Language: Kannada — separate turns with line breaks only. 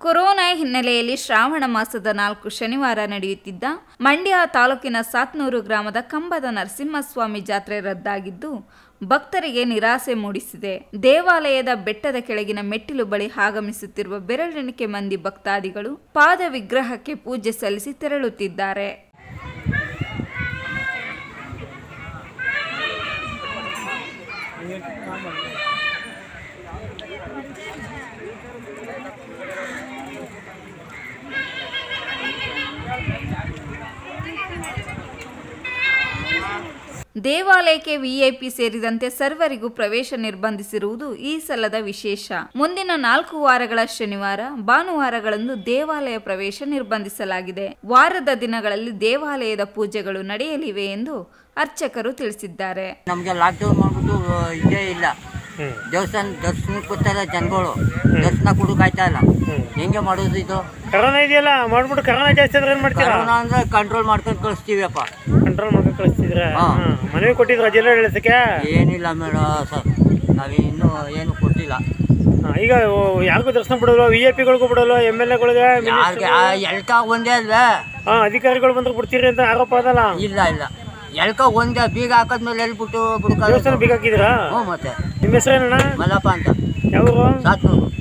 ಕೊರೋನಾ ಹಿನ್ನೆಲೆಯಲ್ಲಿ ಶ್ರಾವಣ ಮಾಸದ ನಾಲ್ಕು ಶನಿವಾರ ನಡೆಯುತ್ತಿದ್ದ ಮಂಡ್ಯ ತಾಲೂಕಿನ ಸಾತ್ನೂರು ಗ್ರಾಮದ ಕಂಬದ ನರಸಿಂಹಸ್ವಾಮಿ ಜಾತ್ರೆ ರದ್ದಾಗಿದ್ದು ಭಕ್ತರಿಗೆ ನಿರಾಸೆ ಮೂಡಿಸಿದೆ ದೇವಾಲಯದ ಬೆಟ್ಟದ ಕೆಳಗಿನ ಮೆಟ್ಟಿಲು ಬಳಿ ಆಗಮಿಸುತ್ತಿರುವ ಬೆರಳೆಣಿಕೆ ಮಂದಿ ಭಕ್ತಾದಿಗಳು ಪಾದ ವಿಗ್ರಹಕ್ಕೆ ಪೂಜೆ ಸಲ್ಲಿಸಿ ತೆರಳುತ್ತಿದ್ದಾರೆ ದೇವಾಲಯಕ್ಕೆ ವಿಐಪಿ ಸೇರಿದಂತೆ ಸರ್ವರಿಗೂ ಪ್ರವೇಶ ನಿರ್ಬಂಧಿಸಿರುವುದು ಈ ಸಲದ ವಿಶೇಷ ಮುಂದಿನ ನಾಲ್ಕು ವಾರಗಳ ಶನಿವಾರ ಭಾನುವಾರಗಳಂದು ದೇವಾಲಯ ಪ್ರವೇಶ ನಿರ್ಬಂಧಿಸಲಾಗಿದೆ ವಾರದ ದಿನಗಳಲ್ಲಿ ದೇವಾಲಯದ ಪೂಜೆಗಳು ನಡೆಯಲಿವೆ ಎಂದು ಅರ್ಚಕರು ತಿಳಿಸಿದ್ದಾರೆ
ನಮಗೆ ಲಾಕ್ಡೌನ್ ಮಾಡ್ಬಿಟ್ಟು ಇದೇ ಇಲ್ಲ ದೇವಸ್ಥಾನ ದರ್ಶನಕ್ಕೆ ಬರ್ತಾರೆ ಜನಗಳು ದರ್ಶನ ಕೊಡೋಕಾಯ್ತಾ ಇಲ್ಲ ಹೆಂಗೆ ಮಾಡೋದು ಇದು
ಕರೋನಾ ಇದೆಯಲ್ಲ ಮಾಡ್ಬಿಟ್ಟು ಕರೋನಾ ಜಾಸ್ತಿ ಆದ್ರೆ ಏನ್ ಮಾಡ್ತೀರಾ
ಕರೋನಾ ಅಂದ್ರೆ ಕಂಟ್ರೋಲ್ ಮಾಡ್ಕೊಂಡು ಕಳಿಸ್ತೀವಿಯಪ್ಪ
ಕಂಟ್ರೋಲ್ ಮಾಡ್ಕೊಂಡು ಕಳಿಸ್ತಿದ್ರ
ಹಾ.
ಮನವಿ ಕೊಟ್ಟಿದ್ರ ಜಿಲ್ಲೆ ಇಳಿಸಕ್ಕೆ
ಏನಿಲ್ಲ ಮೇಡ ಸರ್ ನಾವಿನ್ನೂ ಏನು ಕೊಟ್ಟಿಲ್ಲ
ಈಗ ಓ, ಯಾರಿಗೂ ದರ್ಶನ ಬಿಡಲ್ವ ವಿ ಐ ಪಿಗಳಿಗೂ ಬಿಡಲ್ವ ಎಮ್ ಎಲ್ ಎಗಳಿಗೆ
ಯಾರಿಗೆ ಎಲ್ಕ ಒಂದೇ ಅಲ್ವೇ
ಅಧಿಕಾರಿಗಳು ಬಂದ್ರೆ ಬಿಡ್ತೀರಿ ಅಂತ ಆರೋಪ ಅದಲ್ಲ
ಇಲ್ಲ ಇಲ್ಲ ಎಲ್ಕ ಒಂದೇ ಬೀಗ ಹಾಕಿದ್ಮೇಲೆ ಎಲ್ಬಿಟ್ಟು
ದೇವಸ್ಥಾನ
ಬಿಡ್ಕೊಂಡು
ಬೀಗ ಹಾಕಿದ್ರಾ
ಹ್ಞೂ ಮತ್ತೆ
ನಿಮ್ಮ ಹೆಸರೇನಣ್ಣ
ಮಲ್ಲಪ್ಪ ಅಂತ
ಯಾವ
ಸಾತ್ನೂರು